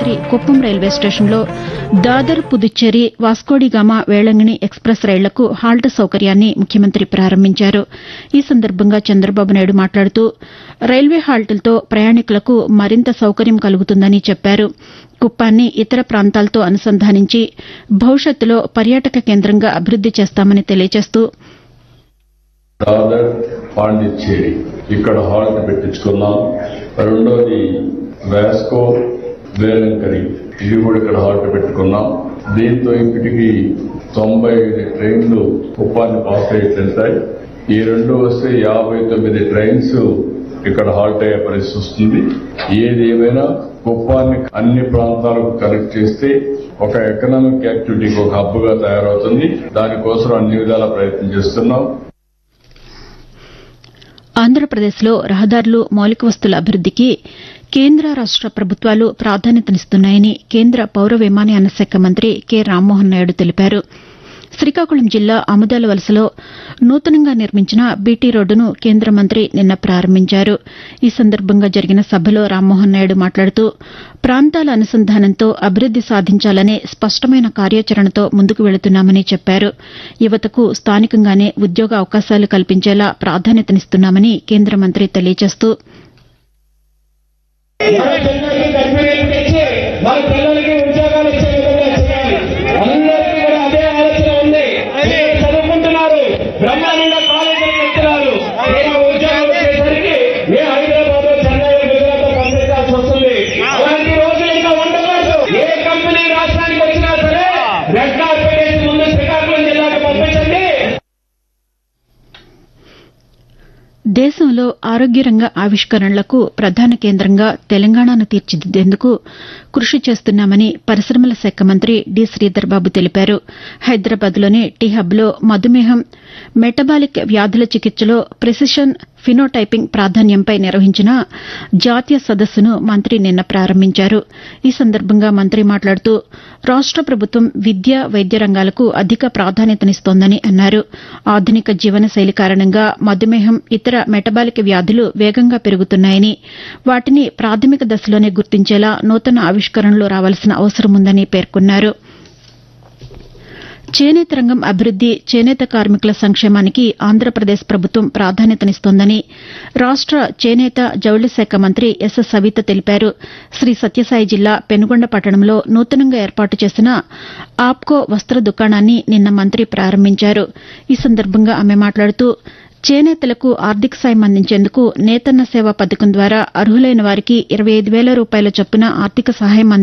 ముఖ్యమంత్రి కుప్పం రైల్వే స్టేషన్లో దాదర్ పుదుచ్చేరి వాస్కోడిగామా వేళంగిణి ఎక్స్ప్రెస్ రైళ్లకు హాల్ట్ సౌకర్యాన్ని ముఖ్యమంత్రి ప్రారంభించారు ఈ సందర్భంగా చంద్రబాబు నాయుడు మాట్లాడుతూ రైల్వే హాల్టులతో ప్రయాణికులకు మరింత సౌకర్యం కలుగుతుందని చెప్పారు కుప్పాన్ని ఇతర ప్రాంతాలతో అనుసంధానించి భవిష్యత్తులో పర్యాటక కేంద్రంగా అభివృద్ది చేస్తామని తెలియజేస్తూ దాదర్ పాండిచ్చేరి ఇక్కడ హాల్ట్ పెట్టించుకున్నాం రెండోది వాస్కో వేలంకరి ఇది కూడా ఇక్కడ హాల్ట్ పెట్టుకున్నాం దీంతో ఇప్పటికి తొంభై ఐదు ట్రైన్లు కుప్పాన్ని పాస్ అయ్యి వెళ్తాయి ఈ రెండు వస్తే యాభై తొమ్మిది ట్రైన్స్ ఇక్కడ హాల్ట్ అయ్యే పరిస్థితి వస్తుంది ఏది ఏమైనా కుప్పాన్ని అన్ని ప్రాంతాలకు కనెక్ట్ చేస్తే ఒక ఎకనామిక్ యాక్టివిటీకి ఒక హబ్ గా తయారవుతుంది దానికోసం అన్ని విధాల ప్రయత్నం చేస్తున్నాం ఆంధ్రప్రదేశ్లో రహదారులు మౌలిక వస్తుల అభివృద్దికి కేంద్ర రాష్ట ప్రభుత్వాలు ప్రాధాన్యతనిస్తున్నాయని కేంద్ర పౌర విమానయాన శాఖ మంత్రి కె రామ్మోహన్ నాయుడు తెలిపారు శ్రీకాకుళం జిల్లా ఆముదాల వలసలో నూతనంగా నిర్మించిన బీటీ రోడ్డును కేంద్ర మంత్రి నిన్న ప్రారంభించారు ఈ సందర్భంగా జరిగిన సభలో రామ్మోహన్ నాయుడు మాట్లాడుతూ ప్రాంతాల అనుసంధానంతో అభివృద్ది సాధించాలనే స్పష్టమైన కార్యాచరణతో ముందుకు వెళుతున్నామని చెప్పారు యువతకు స్థానికంగానే ఉద్యోగ అవకాశాలు కల్పించేలా ప్రాధాన్యతనిస్తున్నామని కేంద్ర మంత్రి తెలియజేస్తూ మన పిల్లలకి కంపెనీలు తెచ్చి మన పిల్లలకి ఉద్యోగాలు ఇచ్చే విధంగా చేయాలి అందరికీ కూడా అదే ఆలోచన ఉంది పిల్లలు చదువుకుంటున్నారు బ్రహ్మాండంగా కాలేజీలు చెప్తున్నారు తీరా ఉద్యోగాలు వచ్చేసరికి ఏ హైదరాబాద్ చెన్నై గుజరాత్ పంపించాల్సి వస్తుంది అలాంటి రోజులు ఇంకా ఉండకూడదు ఏ కంపెనీ రాష్ట్రానికి వచ్చినా సరే రెడ్ కార్పెట్ వేసి ముందు శ్రీకాకుళం జిల్లాకు పంపించండి దేశంలో ఆరోగ్య రంగ ఆవిష్కరణలకు ప్రధాన కేంద్రంగా తెలంగాణను తీర్చిదిద్దేందుకు కృషి చేస్తున్నామని పరిశ్రమల శాఖ మంత్రి డి శ్రీధర్బాబు తెలిపారు హైదరాబాద్లోని టీ హబ్లో మధుమేహం మెటబాలిక్ వ్యాధుల చికిత్సలో ప్రిసిషన్ ఫినోటైపింగ్ ప్రాధాన్యంపై నిర్వహించిన జాతీయ సదస్సును మంత్రి నిన్న ప్రారంభించారు ఈ సందర్భంగా మంత్రి మాట్లాడుతూ రాష్ట ప్రభుత్వం విద్య వైద్య రంగాలకు అధిక ప్రాధాన్యతనిస్తోందని అన్నారు ఆధునిక జీవనశైలి కారణంగా మధుమేహం ఇతర మెటబాలిక్ వ్యాధులు వేగంగా పెరుగుతున్నాయని వాటిని ప్రాథమిక దశలోనే గుర్తించేలా నూతన ఆవిష్కరణలు రావాల్సిన అవసరముందని పేర్కొన్నారు చేనేత రంగం అభివృద్ది చేనేత కార్మికుల సంక్షేమానికి ఆంధ్రప్రదేశ్ ప్రభుత్వం ప్రాధాన్యతనిస్తోందని రాష్ట చేనేత జౌళి శాఖ మంత్రి ఎస్ సవిత తెలిపారు శ్రీ సత్యసాయి జిల్లా పెనుగొండ పట్టణంలో నూతనంగా ఏర్పాటు చేసిన ఆప్కో వస్త్ర దుకాణాన్ని నిన్న మంత్రి ప్రారంభించారు ఈ సందర్భంగా ఆమె మాట్లాడుతూ చేనేతలకు ఆర్థిక సాయం అందించేందుకు నేతన్న సేవ పథకం ద్వారా అర్హులైన వారికి ఇరవై ఐదు వేల రూపాయల చొప్పున ఆర్థిక సహాయం